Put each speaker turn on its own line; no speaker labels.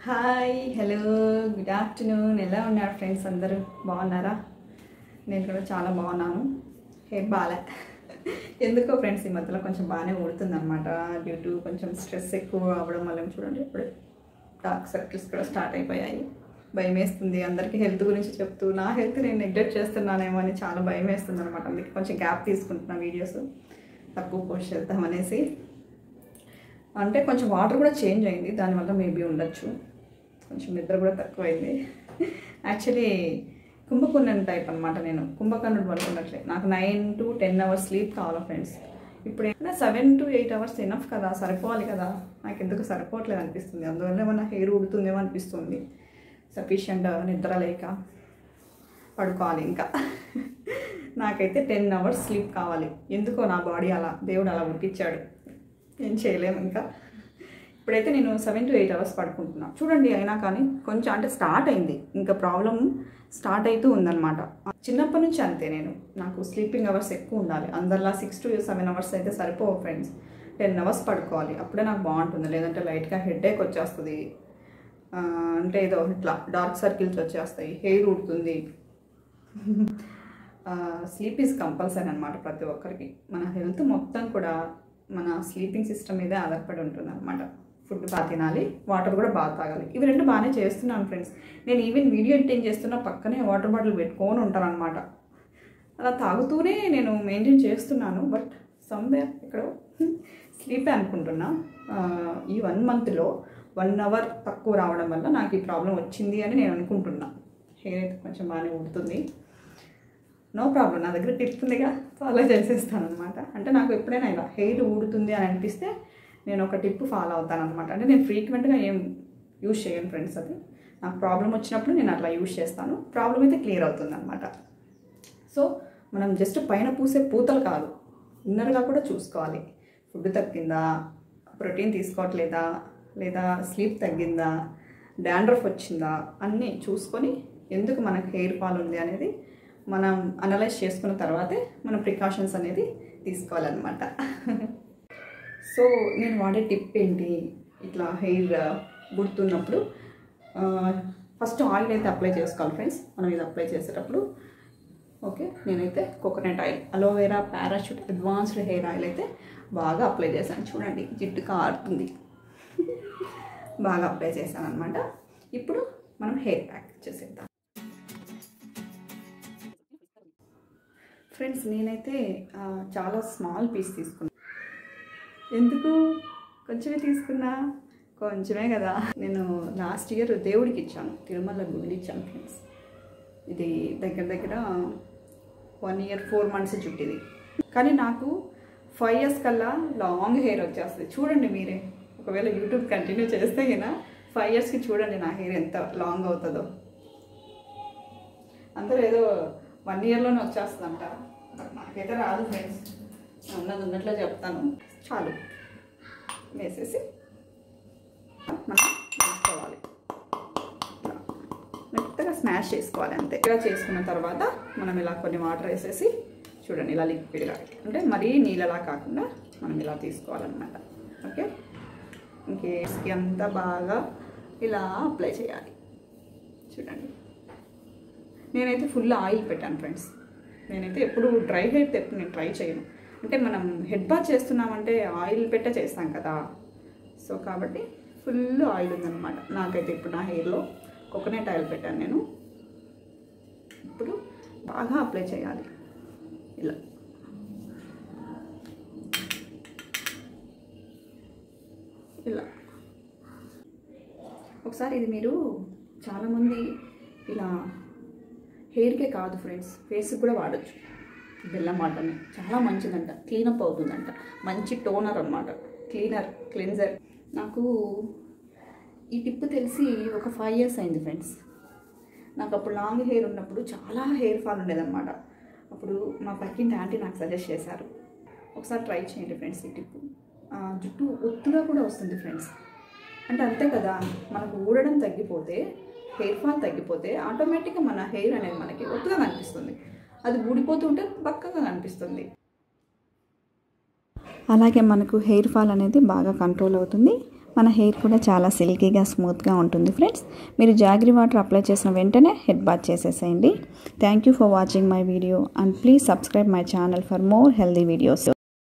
hi hello good afternoon ఎలా ఉన్నారు friends అందరూ బాగున్నారా నేను కూడా చాలా బాగున్నాను హెయిర్ బాగాలే ఎందుకో ఫ్రెండ్స్ ఈ మధ్యలో కొంచెం బాగానే ఊడుతుంది అనమాట డ్యూ టు కొంచెం స్ట్రెస్ ఎక్కువ అవ్వడం వల్ల చూడండి ఇప్పుడు డార్క్ సర్కిల్స్ కూడా స్టార్ట్ అయిపోయాయి భయం వేస్తుంది అందరికీ హెల్త్ గురించి చెప్తూ నా హెల్త్ నేను నెగ్లెక్ట్ చేస్తున్నానేమో అని చాలా భయం వేస్తుంది అనమాట అందుకే కొంచెం గ్యాప్ తీసుకుంటున్నా వీడియోస్ తక్కువ పోస్ట్ చేద్దామనేసి అంటే కొంచెం వాటర్ కూడా చేంజ్ అయింది దానివల్ల మేబీ ఉండొచ్చు కొంచెం నిద్ర కూడా తక్కువైంది యాక్చువల్లీ కుంభకర్ణుని టైప్ అనమాట నేను కుంభకర్ణుడు పడుకున్నట్లే నాకు nine to ten hours sleep కావాలా ఫ్రెండ్స్ ఇప్పుడు ఏమైనా seven to eight hours enough కదా సరిపోవాలి కదా నాకు ఎందుకు సరిపోవట్లేదు అనిపిస్తుంది అందువల్ల ఏమన్నా హెయిర్ ఉడుతుందేమో అనిపిస్తుంది సఫిషియంట్ నిద్ర లేక పడుకోవాలి ఇంకా నాకైతే టెన్ అవర్స్ స్లీప్ కావాలి ఎందుకో నా బాడీ అలా దేవుడు అలా పుట్టించాడు ఏం చేయలేము ఇంకా ఇప్పుడైతే నేను సెవెన్ టు ఎయిట్ అవర్స్ పడుకుంటున్నా చూడండి అయినా కానీ కొంచెం అంటే స్టార్ట్ అయింది ఇంకా ప్రాబ్లం స్టార్ట్ అవుతూ ఉందన్నమాట చిన్నప్పటి నుంచి అంతే నేను నాకు స్లీపింగ్ అవర్స్ ఎక్కువ ఉండాలి అందరిలా సిక్స్ టు సెవెన్ అవర్స్ అయితే సరిపోవు ఫ్రెండ్స్ టెన్ అవర్స్ పడుకోవాలి అప్పుడే నాకు బాగుంటుంది లేదంటే లైట్గా హెడేక్ వచ్చేస్తుంది ఆ, అంటే ఏదో ఇట్లా డార్క్ సర్కిల్స్ వచ్చేస్తాయి హెయిర్ ఉడుతుంది స్లీప్ ఈజ్ కంపల్సరీ అనమాట ప్రతి ఒక్కరికి మన హెల్త్ మొత్తం కూడా మన స్లీపింగ్ సిస్టమ్ మీదే ఆధారపడి ఉంటుంది అనమాట ఫుడ్ బాగా తినాలి వాటర్ కూడా బాగా తాగాలి ఇవి రెండు బాగానే చేస్తున్నాను ఫ్రెండ్స్ నేను ఈవెన్ వీడియో ఎడిటింగ్ చేస్తున్న పక్కనే వాటర్ బాటిల్ పెట్టుకొని ఉంటాను అనమాట అలా తాగుతూనే నేను మెయింటైన్ చేస్తున్నాను బట్ సమ్వేర్ ఇక్కడ స్లీపే అనుకుంటున్నా ఆ, ఈ వన్ మంత్లో వన్ అవర్ తక్కువ రావడం వల్ల నాకు ఈ ప్రాబ్లం వచ్చింది అని నేను అనుకుంటున్నా హెయిర్ అయితే కొంచెం బాగానే ఉడుతుంది నో ప్రాబ్లం నా దగ్గర టిప్ ఉందిగా ఫాలో చేసేస్తాను అనమాట అంటే నాకు ఎప్పుడైనా ఇలా హెయిర్ ఊడుతుంది అని అనిపిస్తే నేను ఒక టిప్ ఫాలో అవుతాను అనమాట అంటే నేను ఫ్రీక్వెంట్గా ఏం యూజ్ చేయను ఫ్రెండ్స్ అది నాకు ప్రాబ్లం వచ్చినప్పుడు నేను అట్లా యూజ్ చేస్తాను ప్రాబ్లం అయితే క్లియర్ అవుతుంది అనమాట సో మనం జస్ట్ పైన పూసే పూతలు కాదు ఇన్నర్గా కూడా చూసుకోవాలి ఫుడ్ తగ్గిందా ప్రోటీన్ తీసుకోవట్లేదా లేదా స్లీప్ తగ్గిందా డాండ్రఫ్ వచ్చిందా అన్నీ చూసుకొని ఎందుకు మనకు హెయిర్ ఫాల్ ఉంది అనేది మనం అనలైజ్ చేసుకున్న తర్వాతే మనం ప్రికాషన్స్ అనేది తీసుకోవాలన్నమాట సో నేను వాడే టిప్ ఏంటి ఇట్లా హెయిర్ గుర్తున్నప్పుడు ఫస్ట్ ఆయిల్ అయితే అప్లై చేసుకోవాలి ఫ్రెండ్స్ మనం ఇది అప్లై చేసేటప్పుడు ఓకే నేనైతే coconut oil aloe vera Parachute advanced hair oil అయితే బాగా అప్లై చేశాను చూడండి జిడ్డు కారుతుంది బాగా అప్లై చేశాను అనమాట ఇప్పుడు మనం హెయిర్ ప్యాక్ చేసేద్దాం ఫ్రెండ్స్ నేనైతే ఆ, చాలా స్మాల్ పీస్ తీసుకున్నాను ఎందుకు కొంచెమే తీసుకున్నా కొంచెమే కదా నేను లాస్ట్ ఇయర్ దేవుడికి ఇచ్చాను తిరుమల గుండి ఇచ్చాను ఫ్రెండ్స్ ఇది దగ్గర దగ్గర వన్ ఇయర్ ఫోర్ మంత్స్ చుట్టిది కానీ నాకు ఫైవ్ ఇయర్స్ కల్లా లాంగ్ హెయిర్ వచ్చేస్తుంది చూడండి మీరే ఒకవేళ యూట్యూబ్ కంటిన్యూ చేస్తే కదా ఫైవ్ ఇయర్స్కి చూడండి నా హెయిర్ ఎంత లాంగ్ అవుతుందో అందరూ ఏదో వన్ ఇయర్లోనే వచ్చేస్తుందంట బట్ నాకైతే రాదు ఫ్రెండ్స్ ఉన్నది ఉన్నట్లే చెప్తాను చాలు వేసేసి మనం వేసుకోవాలి ఇలా మెత్తగా స్మాష్ చేసుకోవాలి అంతే ఇలా చేసుకున్న తర్వాత మనం ఇలా కొన్ని వాటర్ వేసేసి చూడండి ఇలా లిక్విడ్గా అంటే మరీ నీళ్ళలా కాకుండా మనం ఇలా తీసుకోవాలన్నమాట ఓకే ఇంకేస్కి అంతా బాగా ఇలా అప్లై చేయాలి చూడండి నేనైతే ఫుల్ ఆయిల్ పెట్టాను ఫ్రెండ్స్ నేనైతే ఎప్పుడు డ్రై హెయిర్ ఎప్పుడు నేను ట్రై చేయను అంటే మనం హెడ్ బాత్ చేస్తున్నామంటే ఆయిల్ పెట్టే చేస్తాం కదా సో కాబట్టి ఫుల్ ఆయిల్ ఉందన్నమాట నాకైతే ఇప్పుడు నా హెయిర్లో కోకోనట్ ఆయిల్ పెట్టాను నేను ఇప్పుడు బాగా అప్లై చేయాలి ఇలా ఇలా ఒకసారి ఇది మీరు చాలామంది ఇలా హెయిర్కే కాదు ఫ్రెండ్స్ ఫేస్కి కూడా వాడచ్చు బెల్లం వాటర్ని చాలా మంచిదంట క్లీనప్ అవుతుందంట మంచి టోనర్ అన్నమాట క్లీనర్ క్లెన్జర్ నాకు ఈ టిప్ తెలిసి ఒక ఫైవ్ ఇయర్స్ అయింది ఫ్రెండ్స్ నాకు అప్పుడు లాంగ్ హెయిర్ ఉన్నప్పుడు చాలా హెయిర్ ఫాల్ ఉండేదన్నమాట అప్పుడు మా పక్కింటి ఆంటీ నాకు సజెస్ట్ చేశారు ఒకసారి ట్రై చేయండి ఫ్రెండ్స్ ఈ టిప్ ఆ, జుట్టు ఒత్తుగా కూడా వస్తుంది ఫ్రెండ్స్ అంటే అంతే కదా మనకు ఊడడం తగ్గిపోతే హెయిర్ ఫాల్ తగ్గిపోతే ఆటోమేటిక్గా మన హెయిర్ అనేది మనకి ఒత్తుగా కనిపిస్తుంది అది ఊడిపోతుంటే బక్కగా కనిపిస్తుంది అలాగే మనకు హెయిర్ ఫాల్ అనేది బాగా కంట్రోల్ అవుతుంది
మన హెయిర్ కూడా చాలా సిల్కీగా స్మూత్గా ఉంటుంది ఫ్రెండ్స్ మీరు జాగ్రీ వాటర్ అప్లై చేసిన వెంటనే హెడ్ బాత్ చేసేసేయండి thank you for watching my video and please subscribe my channel for more healthy videos